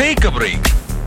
Take a break.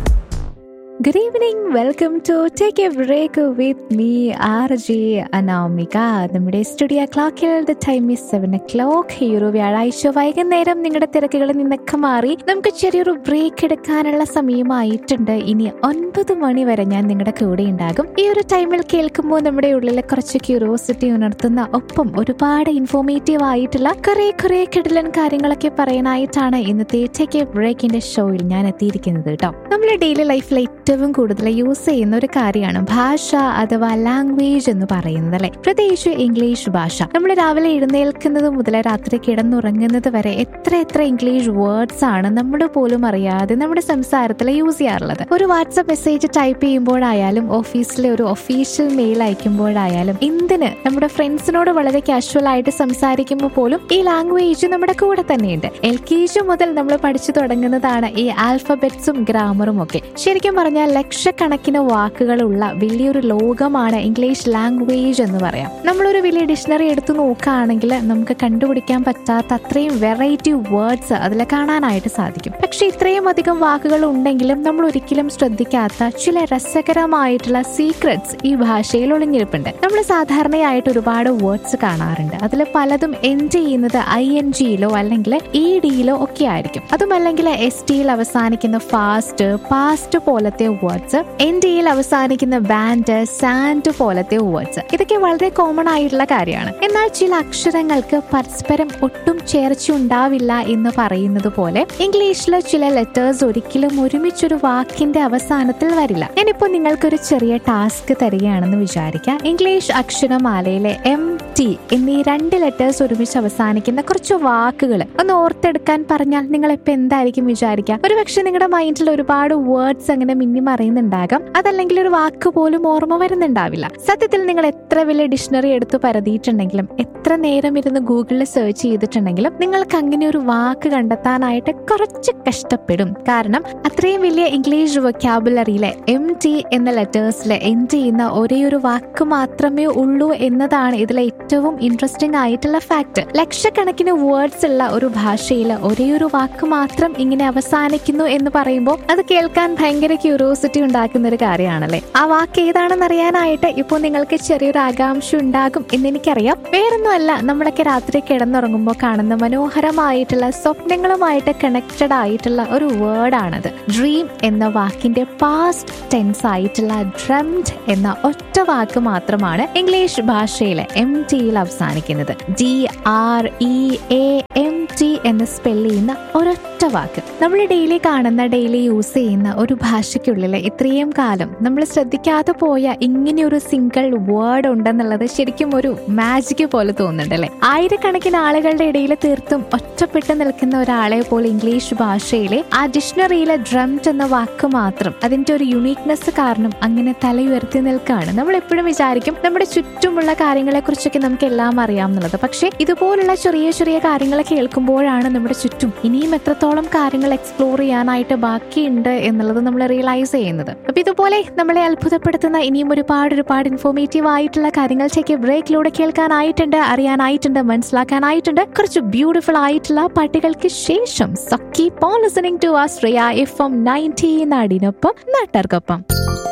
Good evening. Welcome to Take a Break with me, RJ Anamika നമ്മുടെ studio ക്ലോക്കിൽ the time is seven o'clock ഈ ഒരു വ്യാഴാഴ്ച വൈകുന്നേരം നിങ്ങളുടെ തിരക്കുകളിൽ നിന്നൊക്കെ മാറി നമുക്ക് ചെറിയൊരു ബ്രേക്ക് എടുക്കാനുള്ള സമയമായിട്ടുണ്ട് ഇനി ഒൻപത് മണി വരെ ഞാൻ നിങ്ങളുടെ കൂടെ ഉണ്ടാകും ഈ ഒരു ടൈമിൽ കേൾക്കുമ്പോൾ നമ്മുടെ ഉള്ളിലെ കുറച്ച് ക്യൂരിയോസിറ്റി ഉണർത്തുന്ന ഒപ്പം ഒരുപാട് ഇൻഫോർമേറ്റീവ് ആയിട്ടുള്ള കുറെ കുറെ കിടലൻ കാര്യങ്ങളൊക്കെ പറയാനായിട്ടാണ് ഇന്നത്തെ ടേക്ക് എ ബ്രേക്കിന്റെ ഷോയിൽ ഞാൻ എത്തിയിരിക്കുന്നത് കേട്ടോ നമ്മുടെ ഡെയിലി ലൈഫിൽ ഏറ്റവും കൂടുതൽ യൂസ് ചെയ്യുന്ന ഒരു കാര്യമാണ് ഭാഷ അഥവാ ലാംഗ്വേജ് എന്ന് പറയുന്നത് അല്ലെ പ്രത്യേകിച്ച് ഇംഗ്ലീഷ് ഭാഷ നമ്മൾ രാവിലെ എഴുന്നേൽക്കുന്നത് മുതൽ രാത്രി കിടന്നുറങ്ങുന്നത് വരെ എത്ര എത്ര ഇംഗ്ലീഷ് വേർഡ്സ് ആണ് നമ്മൾ പോലും അറിയാതെ നമ്മുടെ സംസാരത്തിൽ യൂസ് ചെയ്യാറുള്ളത് ഒരു വാട്സപ്പ് മെസ്സേജ് ടൈപ്പ് ചെയ്യുമ്പോഴായാലും ഓഫീസിലെ ഒരു ഒഫീഷ്യൽ മെയിൽ അയക്കുമ്പോഴായാലും എന്തിന് നമ്മുടെ ഫ്രണ്ട്സിനോട് വളരെ കാഷ്വൽ ആയിട്ട് സംസാരിക്കുമ്പോൾ പോലും ഈ ലാംഗ്വേജ് നമ്മുടെ കൂടെ തന്നെയുണ്ട് എൽ കെ ജി മുതൽ നമ്മൾ പഠിച്ചു തുടങ്ങുന്നതാണ് ഈ ആൽഫബറ്റ്സും ഗ്രാമറും ഒക്കെ ശരിക്കും പറഞ്ഞാൽ ലക്ഷക്കണക്കിന് വാക്കുകളുള്ള വലിയൊരു ലോകമാണ് ഇംഗ്ലീഷ് ലാംഗ്വേജ് എന്ന് പറയാം നമ്മളൊരു വലിയ ഡിക്ഷണറി എടുത്തു നോക്കുകയാണെങ്കിൽ നമുക്ക് കണ്ടുപിടിക്കാൻ പറ്റാത്ത അത്രയും വെറൈറ്റി വേർഡ്സ് അതിൽ കാണാനായിട്ട് സാധിക്കും പക്ഷെ ഇത്രയും അധികം വാക്കുകൾ ഉണ്ടെങ്കിലും നമ്മൾ ഒരിക്കലും ശ്രദ്ധിക്കാത്ത ചില രസകരമായിട്ടുള്ള സീക്രട്സ് ഈ ഭാഷയിൽ ഒളിഞ്ഞിരിപ്പുണ്ട് നമ്മൾ സാധാരണയായിട്ട് ഒരുപാട് വേർഡ്സ് കാണാറുണ്ട് അതിൽ പലതും എൻഡ് ചെയ്യുന്നത് ഐ എൻ ജിയിലോ അല്ലെങ്കിൽ ഇ ഡിയിലോ ഒക്കെ ആയിരിക്കും അതുമല്ലെങ്കിൽ എസ് ടിയിൽ അവസാനിക്കുന്ന ഫാസ്റ്റ് പാസ്റ്റ് പോലത്തെ വേർഡ്സ് എൻ ഡിയിൽ അവസാനിക്കുന്ന ബാൻഡ് സാൻഡ് പോലത്തെ വേർഡ്സ് ഇതൊക്കെ വളരെ കോമൺ ആയിട്ടുള്ള കാര്യമാണ് എന്നാൽ ചില അക്ഷരങ്ങൾക്ക് പരസ്പരം ഒട്ടും ചേർച്ച ഉണ്ടാവില്ല എന്ന് പറയുന്നത് പോലെ ഇംഗ്ലീഷിലെ ചില ലെറ്റേഴ്സ് ഒരിക്കലും ഒരുമിച്ചൊരു വാക്കിന്റെ അവസാനത്തിൽ വരില്ല ഞാനിപ്പോ നിങ്ങൾക്കൊരു ചെറിയ ടാസ്ക് തരികയാണെന്ന് വിചാരിക്കാം ഇംഗ്ലീഷ് അക്ഷരമാലയിലെ എം ടി എന്നീ രണ്ട് ലെറ്റേഴ്സ് ഒരുമിച്ച് അവസാനിക്കുന്ന കുറച്ച് വാക്കുകൾ ഒന്ന് ഓർത്തെടുക്കാൻ പറഞ്ഞാൽ നിങ്ങൾ ഇപ്പൊ എന്തായിരിക്കും വിചാരിക്കുക ഒരുപക്ഷെ നിങ്ങളുടെ മൈൻഡിൽ ഒരുപാട് വേർഡ്സ് അങ്ങനെ മിന്നി മറിയുന്നുണ്ടാകാം അതല്ലെങ്കിൽ ഒരു വാക്ക് പോലും ഓർമ്മ വരുന്നുണ്ടാവില്ല സത്യത്തിൽ നിങ്ങൾ എത്ര വലിയ ഡിക്ഷണറി എടുത്ത് പരതിയിട്ടുണ്ടെങ്കിലും എത്ര നേരം ഇരുന്ന് ഗൂഗിളിൽ സെർച്ച് ചെയ്തിട്ടുണ്ടെങ്കിലും നിങ്ങൾക്ക് അങ്ങനെ ഒരു വാക്ക് കണ്ടെത്താനായിട്ട് കുറച്ച് കഷ്ടപ്പെടും കാരണം അത്രയും വലിയ ഇംഗ്ലീഷ് വൊക്കാബുലറിയിലെ എം ടി എന്ന ലെറ്റേഴ്സിൽ എൻഡ് ചെയ്യുന്ന ഒരേ ഒരു വാക്ക് മാത്രമേ ഉള്ളൂ എന്നതാണ് ഇതിലെ ഏറ്റവും ഇൻട്രസ്റ്റിംഗ് ആയിട്ടുള്ള ഫാക്ട് ലക്ഷക്കണക്കിന് വേർഡ്സ് ഉള്ള ഒരു ഭാഷയിൽ ഒരേ ഒരു വാക്ക് മാത്രം ഇങ്ങനെ അവസാനിക്കുന്നു എന്ന് പറയുമ്പോൾ അത് കേൾക്കാൻ ഭയങ്കര ക്യൂരിയോസിറ്റി ഉണ്ടാക്കുന്ന ഒരു കാര്യമാണല്ലേ ആ വാക്ക് ഏതാണെന്ന് അറിയാനായിട്ട് ഇപ്പോൾ നിങ്ങൾക്ക് ചെറിയൊരു ആകാംക്ഷ ഉണ്ടാകും എന്ന് എനിക്കറിയാം വേറൊന്നുമല്ല നമ്മളൊക്കെ രാത്രി കിടന്നുറങ്ങുമ്പോൾ കാണുന്ന മനോഹരമായിട്ടുള്ള സ്വപ്നങ്ങളുമായിട്ട് കണക്റ്റഡ് ആയിട്ടുള്ള ഒരു വേർഡാണത് ഡ്രീം എന്ന വാക്കിന്റെ പാസ്റ്റ് ടെൻസ് ആയിട്ടുള്ള ഡ്രംഡ് എന്ന ഒറ്റ വാക്ക് മാത്രമാണ് ഇംഗ്ലീഷ് ഭാഷയിലെ എം ടിയിൽ അവസാനിക്കുന്നത് D R E A M T എന്ന് സ്പെൽ ചെയ്യുന്ന ഒരൊറ്റ വാക്ക് നമ്മൾ ഡെയിലി കാണുന്ന ഡെയിലി യൂസ് ചെയ്യുന്ന ഒരു ഭാഷയ്ക്കുള്ളിൽ ഇത്രയും കാലം നമ്മൾ ശ്രദ്ധിക്കാതെ പോയ ഇങ്ങനെ ഒരു സിംഗിൾ വേർഡ് ഉണ്ടെന്നുള്ളത് ശരിക്കും ഒരു മാജിക് പോലെ തോന്നുന്നുണ്ട് അല്ലെ ആയിരക്കണക്കിന് ആളുകളുടെ ഇടയിൽ തീർത്തും ഒറ്റപ്പെട്ട് നിൽക്കുന്ന ഒരാളെ പോലെ ഇംഗ്ലീഷ് ഭാഷയിലെ ആ ഡിക്ഷണറിയിലെ ഡ്രംഡ് എന്ന വാക്ക് മാത്രം അതിന്റെ ഒരു യുണീക്നെസ് കാരണം അങ്ങനെ തലയുയർത്തി നിൽക്കുകയാണ് നമ്മൾ എപ്പോഴും വിചാരിക്കും നമ്മുടെ ചുറ്റുമുള്ള കാര്യങ്ങളെ കുറിച്ചൊക്കെ നമുക്ക് എല്ലാം അറിയാം എന്നുള്ളത് പക്ഷെ ഇതുപോലുള്ള ചെറിയ ചെറിയ കാര്യങ്ങൾ കേൾക്കുമ്പോഴാണ് നമ്മുടെ ചുറ്റും ഇനിയും എത്രത്തോളം കാര്യങ്ങൾ എക്സ്പ്ലോർ ചെയ്യാനായിട്ട് ബാക്കിയുണ്ട് എന്നുള്ളത് നമ്മൾ റിയലൈസ് ചെയ്യുന്നത് അപ്പൊ ഇതുപോലെ നമ്മളെ അത്ഭുതപ്പെടുത്തുന്ന ഇനിയും ഒരുപാട് ഒരുപാട് ഇൻഫോർമേറ്റീവ് ആയിട്ടുള്ള കാര്യങ്ങൾ ചെക്ക് ബ്രേക്കിലൂടെ കേൾക്കാനായിട്ടുണ്ട് അറിയാനായിട്ടുണ്ട് മനസ്സിലാക്കാനായിട്ടുണ്ട് കുറച്ച് ബ്യൂട്ടിഫുൾ ആയിട്ടുള്ള പാട്ടുകൾക്ക് ശേഷം സക്കി പോ ലിസണിംഗ് ടു ആസ്ട്രിയ എഫ് എം നയൻറ്റീൻ നാടിനൊപ്പം നാട്ടുകാർക്കൊപ്പം